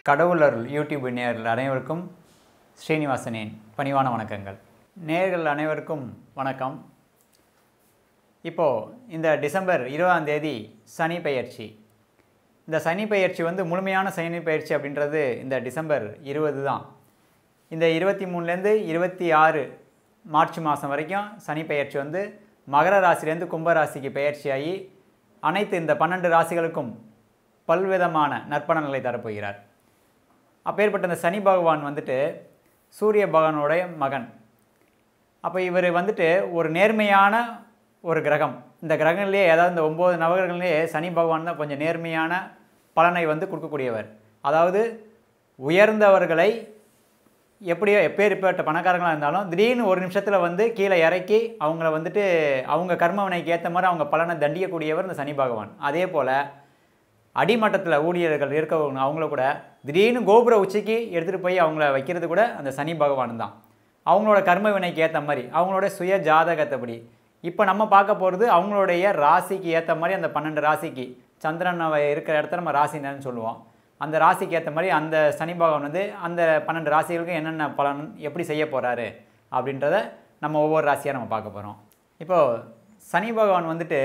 கடவுளர் YouTube நேயர்கள் அனைவருக்கும் ஸ்ரீனிவாசனின் பணிவான வணக்கங்கள் நேயர்கள் அனைவருக்கும் வணக்கம் இப்போது இந்த டிசம்பர் இருபதாம் தேதி சனி பெயர்ச்சி இந்த சனி பெயர்ச்சி வந்து முழுமையான சனி பெயர்ச்சி அப்படின்றது இந்த டிசம்பர் இருபது தான் இந்த இருபத்தி மூணுலேருந்து இருபத்தி ஆறு மார்ச் மாதம் வரைக்கும் சனி பெயர்ச்சி வந்து மகர ராசிலேருந்து கும்ப ராசிக்கு பெயர்ச்சியாகி அனைத்து இந்த பன்னெண்டு ராசிகளுக்கும் பல்விதமான நற்பலன்களை தரப்போகிறார் அப்பேற்பட்ட இந்த சனி பகவான் வந்துட்டு சூரிய பகவானுடைய மகன் அப்போ இவர் வந்துட்டு ஒரு நேர்மையான ஒரு கிரகம் இந்த கிரகங்கள்லேயே ஏதாவது இந்த ஒம்பது நவகிரகங்கள்லேயே சனி பகவான் தான் கொஞ்சம் நேர்மையான பலனை வந்து கொடுக்கக்கூடியவர் அதாவது உயர்ந்தவர்களை எப்படியோ எப்பேற்பட்ட பணக்காரங்களாக இருந்தாலும் திடீர்னு ஒரு நிமிஷத்தில் வந்து கீழே இறக்கி அவங்கள வந்துட்டு அவங்க கர்மவினைக்கு ஏற்ற மாதிரி அவங்க பலனை தண்டிக்கக்கூடியவர் இந்த சனி பகவான் அதே போல் அடிமட்டத்தில் ஊழியர்கள் இருக்கவங்க அவங்கள கூட திடீர்னு கோபுர உச்சிக்கு எடுத்துகிட்டு போய் அவங்கள வைக்கிறது கூட அந்த சனி பகவான் தான் அவங்களோட கர்ம வினைக்கு ஏற்ற மாதிரி அவங்களோட சுய ஜாதகத்தைப்படி இப்போ நம்ம பார்க்க போகிறது அவங்களுடைய ராசிக்கு ஏற்ற மாதிரி அந்த பன்னெண்டு ராசிக்கு சந்திரன் அவ இருக்கிற இடத்துல நம்ம ராசி என்னன்னு சொல்லுவோம் அந்த ராசிக்கு ஏற்ற மாதிரி அந்த சனி பகவான் வந்து அந்த பன்னெண்டு ராசிகளுக்கும் என்னென்ன பலன் எப்படி செய்ய போகிறாரு அப்படின்றத நம்ம ஒவ்வொரு ராசியாக நம்ம பார்க்க போகிறோம் இப்போது சனி பகவான் வந்துட்டு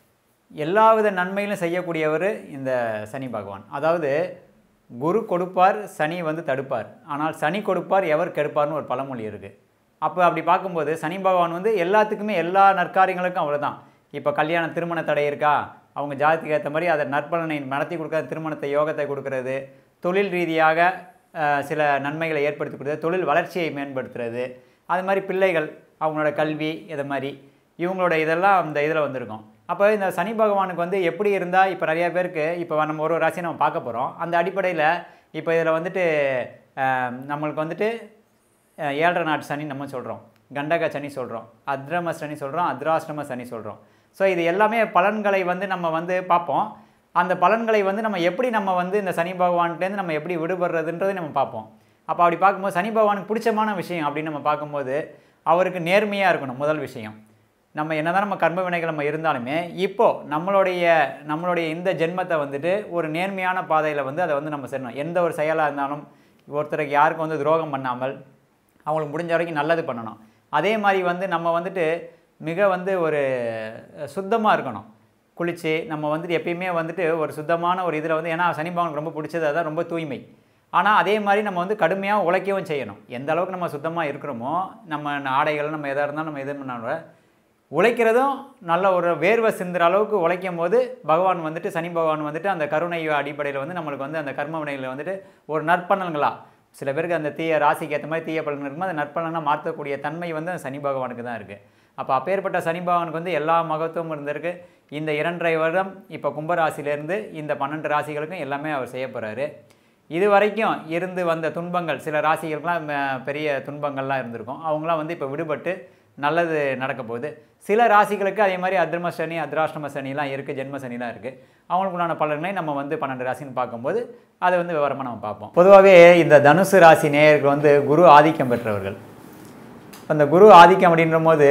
எல்லாவித நன்மையிலும் செய்யக்கூடியவர் இந்த சனி பகவான் அதாவது குரு கொடுப்பார் சனி வந்து தடுப்பார் ஆனால் சனி கொடுப்பார் எவர் கெடுப்பார்னு ஒரு பழமொழி இருக்குது அப்போ அப்படி பார்க்கும்போது சனி பகவான் வந்து எல்லாத்துக்குமே எல்லா நற்காரியங்களுக்கும் அவர் தான் இப்போ கல்யாண திருமண தடை இருக்கா அவங்க ஜாதத்துக்கு ஏற்ற மாதிரி அதை நற்பலனை நடத்தி கொடுக்குறது திருமணத்தை யோகத்தை கொடுக்கறது தொழில் ரீதியாக அஹ், சில நன்மைகளை ஏற்படுத்தி கொடுக்குறது தொழில் வளர்ச்சியை மேம்படுத்துறது அது மாதிரி பிள்ளைகள் அவங்களோட கல்வி இது மாதிரி இவங்களோட இதெல்லாம் அந்த இதில் வந்திருக்கும் அப்போ இந்த சனி பகவானுக்கு வந்து எப்படி இருந்தால் இப்போ நிறையா பேருக்கு இப்போ நம்ம ஒரு ஒரு ராசியை நம்ம பார்க்க போகிறோம் அந்த அடிப்படையில் இப்போ இதில் வந்துட்டு அஹ், நம்மளுக்கு வந்துட்டு அஹ், ஏழரை நாட்டு சனி நம்ம சொல்கிறோம் கண்டக சனி சொல்கிறோம் அத்ரம சனி சொல்கிறோம் அத்ராஷ்டம சனி சொல்கிறோம் ஸோ இது எல்லாமே பலன்களை வந்து நம்ம வந்து பார்ப்போம் அந்த பலன்களை வந்து நம்ம எப்படி நம்ம வந்து இந்த சனி பகவான்கிட்டேருந்து நம்ம எப்படி விடுபடுறதுன்றதை நம்ம பார்ப்போம் அப்போ அப்படி பார்க்கும்போது சனி பகவானுக்கு பிடிச்சமான விஷயம் அப்படின்னு நம்ம பார்க்கும்போது அவருக்கு நேர்மையாக இருக்கணும் முதல் விஷயம் நம்ம என்னதான் நம்ம கர்ம வினைகள் நம்ம இருந்தாலுமே இப்போ நம்மளுடைய நம்மளுடைய இந்த ஜென்மத்தை வந்துட்டு ஒரு நேர்மையான பாதையில் வந்து அதை வந்து நம்ம செய்யணும் எந்த ஒரு செயலாக இருந்தாலும் ஒருத்தருக்கு யாருக்கும் வந்து துரோகம் பண்ணாமல் அவங்களுக்கு முடிஞ்ச வரைக்கும் நல்லது பண்ணணும் அதே மாதிரி வந்து நம்ம வந்துட்டு மிக வந்து ஒரு சுத்தமாக இருக்கணும் குளித்து நம்ம வந்துட்டு எப்பயுமே வந்துட்டு ஒரு சுத்தமான ஒரு இதில் வந்து ஏன்னா சனி பகவானுக்கு ரொம்ப பிடிச்சது அதான் ரொம்ப தூய்மை ஆனால் அதே மாதிரி நம்ம வந்து கடுமையாக உழைக்கவும் செய்யணும் எந்த அளவுக்கு நம்ம சுத்தமாக இருக்கிறோமோ நம்ம ஆடைகள் நம்ம எதாக இருந்தாலும் நம்ம எது பண்ணாலும் உழைக்கிறதும் நல்ல ஒரு வேர்வை சிந்துற அளவுக்கு உழைக்கும் போது பகவான் வந்துட்டு சனி பகவான் வந்துட்டு அந்த கருணை அடிப்படையில் வந்து நம்மளுக்கு வந்து அந்த கர்ம வினையில் வந்துட்டு ஒரு நற்பலன்களா சில பேருக்கு அந்த தீய ராசிக்கு ஏற்ற மாதிரி தீய பலன் இருக்கும்போது அந்த நற்பலனாக மாற்றக்கூடிய தன்மை வந்து அந்த சனி பகவானுக்கு தான் இருக்குது அப்போ அப்பேற்பட்ட சனி பகவானுக்கு வந்து எல்லா மகத்துவமும் இருந்திருக்கு இந்த இரண்டரை வருடம் இப்போ கும்பராசிலேருந்து இந்த பன்னெண்டு ராசிகளுக்கும் எல்லாமே அவர் செய்ய போகிறாரு இது வரைக்கும் இருந்து வந்த துன்பங்கள் சில ராசிகளுக்கெல்லாம் ம- பெரிய துன்பங்கள்லாம் இருந்திருக்கும் அவங்களாம் வந்து இப்போ விடுபட்டு நல்லது நடக்க போகுது சில ராசிகளுக்கு அதே மாதிரி அத்ரம சனி அத்ராஷ்டம சனிலாம் இருக்குது ஜென்ம சனிலாம் இருக்குது அவங்களுக்கு உண்டான பலன்களை நம்ம வந்து பன்னெண்டு ராசின்னு பார்க்கும்போது அதை வந்து விவரமாக நம்ம பார்ப்போம் பொதுவாகவே இந்த தனுசு ராசி நேயர்கள் வந்து குரு ஆதிக்கம் பெற்றவர்கள் அந்த குரு ஆதிக்கம் அப்படின்ற போது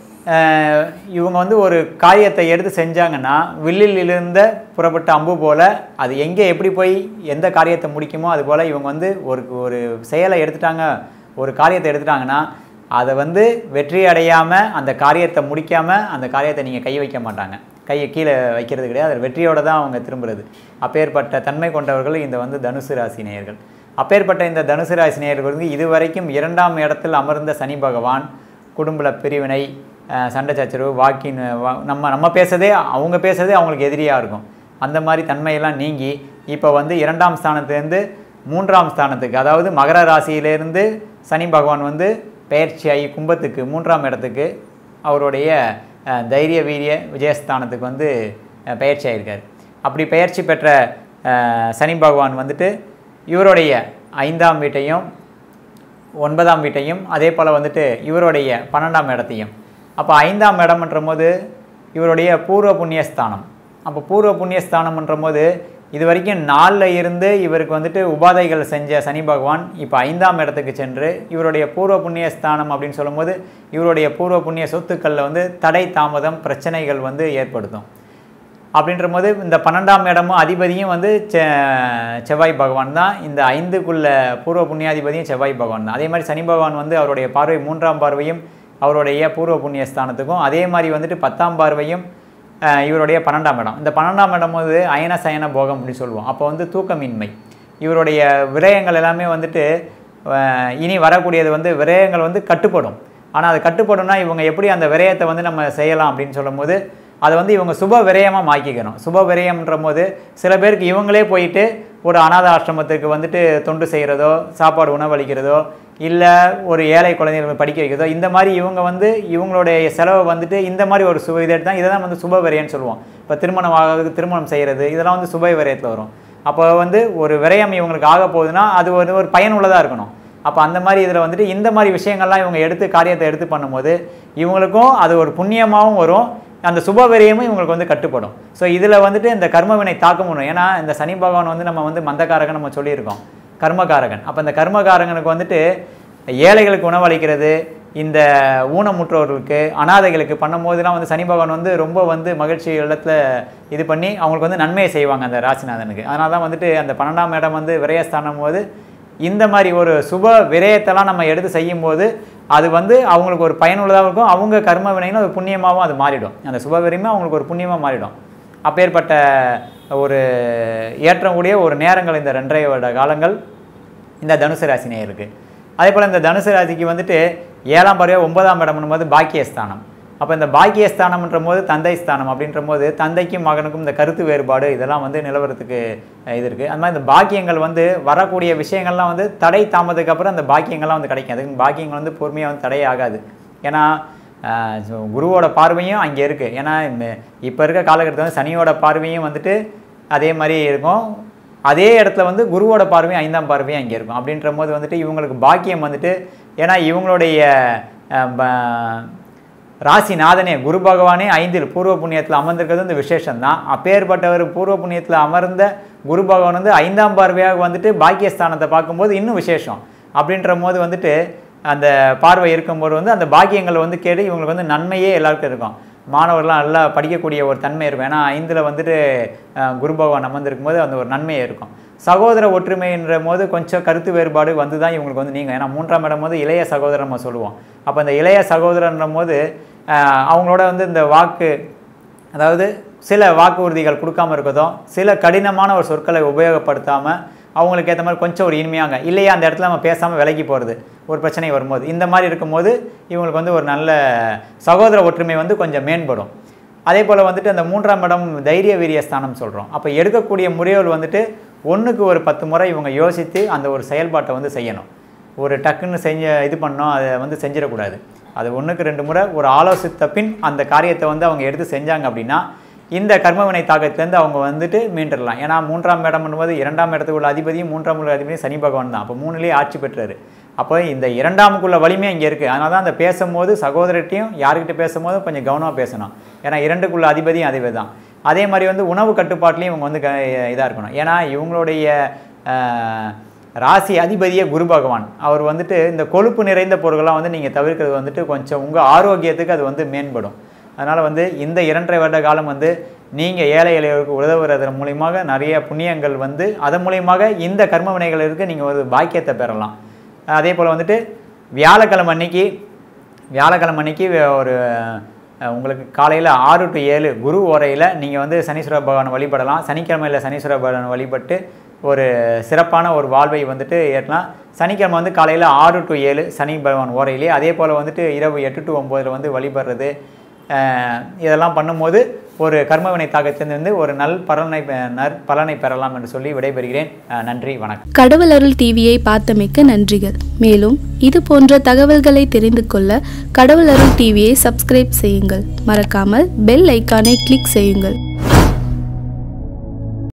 அஹ், இவங்க வந்து ஒரு காரியத்தை எடுத்து செஞ்சாங்கன்னா வில்லில் இருந்த புறப்பட்ட அம்பு போல் அது எங்கே எப்படி போய் எந்த காரியத்தை முடிக்குமோ அது போல் இவங்க வந்து ஒரு ஒரு செயலை எடுத்துட்டாங்க ஒரு காரியத்தை எடுத்துட்டாங்கன்னா அதை வந்து வெற்றி அடையாமல் அந்த காரியத்தை முடிக்காமல் அந்த காரியத்தை நீங்கள் கை வைக்க மாட்டாங்க கையை கீழே வைக்கிறது கிடையாது அது வெற்றியோடு தான் அவங்க திரும்புறது அப்பேற்பட்ட தன்மை கொண்டவர்கள் இந்த வந்து தனுசு ராசி நேயர்கள் அப்பேற்பட்ட இந்த தனுசு ராசி நேயர்கள் வந்து இதுவரைக்கும் இரண்டாம் இடத்தில் அமர்ந்த சனி பகவான் குடும்ப பிரிவினை அஹ், சண்டை சச்சரவு வாக்கின் வா- நம்ம நம்ம பேசுறதே அவங்க பேசுறதே அவங்களுக்கு எதிரியாக இருக்கும் அந்த மாதிரி தன்மையெல்லாம் நீங்கி இப்போ வந்து இரண்டாம் ஸ்தானத்துலேருந்து மூன்றாம் ஸ்தானத்துக்கு அதாவது மகர ராசியிலேருந்து சனி பகவான் வந்து பெயர்ச்சியாகி கும்பத்துக்கு மூன்றாம் இடத்துக்கு அவருடைய அஹ், தைரிய வீரிய விஜயஸ்தானத்துக்கு வந்து அஹ், பெயர்ச்சி ஆயிருக்கார் அப்படி பெயர்ச்சி பெற்ற அஹ், சனி பகவான் வந்துட்டு இவருடைய ஐந்தாம் வீட்டையும் ஒன்பதாம் வீட்டையும் அதே போல் வந்துட்டு இவருடைய பன்னெண்டாம் இடத்தையும் அப்போ ஐந்தாம் இடம்ன்ற போது இவருடைய பூர்வ புண்ணியஸ்தானம் அப்போ பூர்வ புண்ணியஸ்தானம்ன்ற போது இது வரைக்கும் நாலில் இருந்து இவருக்கு வந்துட்டு உபாதைகள் செஞ்ச சனி பகவான் இப்போ ஐந்தாம் இடத்துக்கு சென்று இவருடைய பூர்வ புண்ணிய ஸ்தானம் அப்படின்னு சொல்லும்போது இவருடைய பூர்வ புண்ணிய சொத்துக்களில் வந்து தடை தாமதம் பிரச்சனைகள் வந்து ஏற்படுத்தும் அப்படின்ற போது இந்த பன்னெண்டாம் இடமும் அதிபதியும் வந்து செ செவ்வாய் பகவான் தான் இந்த ஐந்துக்குள்ள பூர்வ புண்ணியாதிபதியும் செவ்வாய் பகவான் தான் அதே மாதிரி சனி பகவான் வந்து அவருடைய பார்வை மூன்றாம் பார்வையும் அவருடைய பூர்வ புண்ணிய ஸ்தானத்துக்கும் அதே மாதிரி வந்துட்டு பத்தாம் பார்வையும் அஹ், இவருடைய பன்னெண்டாம் இடம் இந்த பன்னெண்டாம் இடம் வந்து அயன சயன போகம் அப்படின்னு சொல்லுவோம் அப்போ வந்து தூக்கமின்மை இவருடைய விரயங்கள் எல்லாமே வந்துட்டு அஹ், இனி வரக்கூடியது வந்து விரயங்கள் வந்து கட்டுப்படும் ஆனால் அது கட்டுப்படும்னா இவங்க எப்படி அந்த விரயத்தை வந்து நம்ம செய்யலாம் அப்படின்னு சொல்லும்போது அதை வந்து இவங்க சுப விரயமாக மாற்றிக்கணும் சுப விரயம்ன்ற போது சில பேருக்கு இவங்களே போயிட்டு ஒரு அனாத ஆசிரமத்துக்கு வந்துட்டு தொண்டு செய்கிறதோ சாப்பாடு உணவளிக்கிறதோ இல்லை ஒரு ஏழை குழந்தைகளை படிக்க வைக்கிறதோ இந்த மாதிரி இவங்க வந்து இவங்களுடைய செலவை வந்துட்டு இந்த மாதிரி ஒரு சுப இதை தான் இதை தான் வந்து சுப விரயம்னு சொல்லுவோம் இப்போ திருமணம் ஆகிறது திருமணம் செய்கிறது இதெல்லாம் வந்து சுப விரயத்தில் வரும் அப்போ வந்து ஒரு விரயம் இவங்களுக்கு ஆக போகுதுன்னா அது ஒரு ஒரு பயனுள்ளதாக இருக்கணும் அப்போ அந்த மாதிரி இதில் வந்துட்டு இந்த மாதிரி விஷயங்கள்லாம் இவங்க எடுத்து காரியத்தை எடுத்து பண்ணும்போது இவங்களுக்கும் அது ஒரு புண்ணியமாகவும் வரும் அந்த சுப விரயமும் இவங்களுக்கு வந்து கட்டுப்படும் ஸோ இதில் வந்துட்டு இந்த கர்மவினை தாக்கம் வரும் ஏன்னா இந்த சனி பகவான் வந்து நம்ம வந்து மந்தக்காரகன் நம்ம சொல்லியிருக்கோம் கர்மகாரகன் அப்போ இந்த கர்மகாரகனுக்கு வந்துட்டு ஏழைகளுக்கு உணவளிக்கிறது இந்த ஊனமுற்றோர்களுக்கு அனாதைகளுக்கு பண்ணும்போதெல்லாம் வந்து சனி பகவான் வந்து ரொம்ப வந்து மகிழ்ச்சி இடத்துல இது பண்ணி அவங்களுக்கு வந்து நன்மையை செய்வாங்க அந்த ராசிநாதனுக்கு அதனால தான் வந்துட்டு அந்த பன்னெண்டாம் இடம் வந்து விரயஸ்தானம் போது இந்த மாதிரி ஒரு சுப விரயத்தெல்லாம் நம்ம எடுத்து செய்யும்போது அது வந்து அவங்களுக்கு ஒரு பயனுள்ளதாக இருக்கும் அவங்க கர்ம வினைகளும் அது புண்ணியமாகவும் அது மாறிடும் அந்த சுப விரயமே அவங்களுக்கு ஒரு புண்ணியமாக மாறிடும் அப்பேற்பட்ட ஒரு ஏற்றக்கூடிய ஒரு நேரங்கள் இந்த ரெண்டரை வருட காலங்கள் இந்த தனுசு ராசி நேயருக்கு அதே போல் இந்த தனுசு ராசிக்கு வந்துட்டு ஏழாம் பறவை ஒன்பதாம் இடம்னும் போது பாக்கியஸ்தானம் அப்போ இந்த பாக்கியஸ்தானம்ன்ற போது தந்தை ஸ்தானம் அப்படின்ற போது தந்தைக்கும் மகனுக்கும் இந்த கருத்து வேறுபாடு இதெல்லாம் வந்து நிலவரத்துக்கு அஹ், இது இருக்குது அது மாதிரி இந்த பாக்கியங்கள் வந்து வரக்கூடிய விஷயங்கள்லாம் வந்து தடை தாமதத்துக்கு அப்புறம் அந்த பாக்கியங்கள்லாம் வந்து கிடைக்கும் அதுக்கு பாக்கியங்கள் வந்து பொறுமையாக வந்து தடை ஆகாது ஏன்னா ஆஹ், so குருவோட பார்வையும் அங்கே இருக்குது ஏன்னா இப்போ இருக்க காலகட்டத்தில் வந்து சனியோட பார்வையும் வந்துட்டு அதே மாதிரி இருக்கும் அதே இடத்துல வந்து குருவோட பார்வையும் ஐந்தாம் பார்வையும் அங்கே இருக்கும் அப்படின்ற போது வந்துட்டு இவங்களுக்கு பாக்கியம் வந்துட்டு ஏன்னா இவங்களுடைய அஹ், ப- ராசிநாதனே குரு பகவானே ஐந்தில் பூர்வ புண்ணியத்தில் அமர்ந்திருக்கிறது வந்து விசேஷம் தான் அப்பேற்பட்டவர் பூர்வ புண்ணியத்தில் அமர்ந்த குரு பகவான் வந்து ஐந்தாம் பார்வையாக வந்துட்டு பாக்கியஸ்தானத்தை பார்க்கும்போது இன்னும் விசேஷம் அப்படின்ற போது வந்துட்டு அந்த பார்வை இருக்கும்போது வந்து அந்த பாக்கியங்கள் வந்து கேட்டு இவங்களுக்கு வந்து நன்மையே எல்லாருக்கும் இருக்கும் மாணவர்கள்லாம் நல்லா படிக்கக்கூடிய ஒரு தன்மை இருக்கும் ஏன்னா ஐந்தில் வந்துட்டு அஹ், குரு பகவான் அமர்ந்திருக்கும் போது அந்த ஒரு நன்மையே இருக்கும் சகோதர ஒற்றுமைன்ற போது கொஞ்சம் கருத்து வேறுபாடு வந்து தான் இவங்களுக்கு வந்து நீங்கள் ஏன்னா மூன்றாம் இடம் போது இளைய சகோதரன் நம்ம சொல்லுவோம் அப்போ இந்த இளைய சகோதரன்ற போது அஹ், அவங்களோட வந்து இந்த வாக்கு அதாவது சில வாக்குறுதிகள் கொடுக்காம இருக்கதும் சில கடினமான ஒரு சொற்களை உபயோகப்படுத்தாமல் அவங்களுக்கு ஏற்ற மாதிரி கொஞ்சம் ஒரு இனிமையாங்க இல்லையா அந்த இடத்துல நம்ம பேசாமல் விலகி போகிறது ஒரு பிரச்சனை வரும்போது இந்த மாதிரி இருக்கும்போது இவங்களுக்கு வந்து ஒரு நல்ல சகோதர ஒற்றுமை வந்து கொஞ்சம் மேம்படும் அதே போல் வந்துட்டு அந்த மூன்றாம் இடம் தைரிய வீரிய ஸ்தானம் சொல்கிறோம் அப்போ எடுக்கக்கூடிய முறைகள் வந்துட்டு ஒன்றுக்கு ஒரு பத்து முறை இவங்க யோசித்து அந்த ஒரு செயல்பாட்டை வந்து செய்யணும் ஒரு டக்குன்னு செஞ்ச இது பண்ணோம் அதை வந்து செஞ்சிடக்கூடாது அது ஒன்றுக்கு ரெண்டு முறை ஒரு ஆலோசித்த பின் அந்த காரியத்தை வந்து அவங்க எடுத்து செஞ்சாங்க அப்படின்னா இந்த கர்மவினை தாக்கத்திலேருந்து அவங்க வந்துட்டு மீண்டுடலாம் ஏன்னா மூன்றாம் இடம் பண்ணும்போது இரண்டாம் இடத்துக்கு உள்ள அதிபதியும் மூன்றாம் உள்ள அதிபதியும் சனி பகவான் தான் அப்போ மூணுலேயே ஆட்சி பெற்றாரு அப்போ இந்த இரண்டாமுக்குள்ள வலிமை இங்கே இருக்குது அதனால தான் அந்த பேசும்போது சகோதரர்கிட்டையும் யார்கிட்ட பேசும்போது கொஞ்சம் கவனமாக பேசணும் ஏன்னா இரண்டுக்குள்ள அதிபதியும் அதிபதி தான் அதே மாதிரி வந்து உணவு கட்டுப்பாட்லேயும் இவங்க வந்து இதாக இருக்கணும் ஏன்னா இவங்களுடைய ஆஹ், ராசி அதிபதியே குரு பகவான் அவர் வந்துட்டு இந்த கொழுப்பு நிறைந்த பொருட்கள்லாம் வந்து நீங்கள் தவிர்க்கிறது வந்துட்டு கொஞ்சம் உங்கள் ஆரோக்கியத்துக்கு அது வந்து மேம்படும் அதனால் வந்து இந்த இரண்டரை வருட காலம் வந்து நீங்கள் ஏழை எளியவருக்கு உதவுறதன் மூலியமாக நிறைய புண்ணியங்கள் வந்து அதன் மூலியமாக இந்த கர்ம வினைகளிற்கு நீங்கள் ஒரு பாக்கியத்தை பெறலாம் அதே போல் வந்துட்டு வியாழக்கிழமை அன்னைக்கு வியாழக்கிழமை அன்னைக்கு ஒரு அஹ், உங்களுக்கு காலையில் ஆறு டு ஏழு குரு ஓரையில் நீங்கள் வந்து சனீஸ்வர பகவானை வழிபடலாம் சனிக்கிழமையில் சனீஸ்வர பகவானை வழிபட்டு ஒரு சிறப்பான ஒரு வாழ்வை வந்துட்டு ஏற்றலாம் சனிக்கிழமை வந்து காலையில் ஆறு டு ஏழு சனி பகவான் ஓரையிலே அதே போல் வந்துட்டு இரவு எட்டு டு ஒம்போதில் வந்து வழிபடுறது அஹ், இதெல்லாம் பண்ணும்போது ஒரு கர்மவினை தாக்கத்திலிருந்து ஒரு நல் பலனை பெ- நற் பலனை பெறலாம் என்று சொல்லி விடைபெறுகிறேன் அஹ், நன்றி வணக்கம் கடவுள் அருள் டிவியை பார்த்தமைக்க நன்றிகள் மேலும் இது போன்ற தகவல்களை தெரிந்து கொள்ள கடவுள் அருள் டிவியை சப்ஸ்கிரைப் செய்யுங்கள் மறக்காமல் பெல் ஐக்கானை கிளிக் செய்யுங்கள்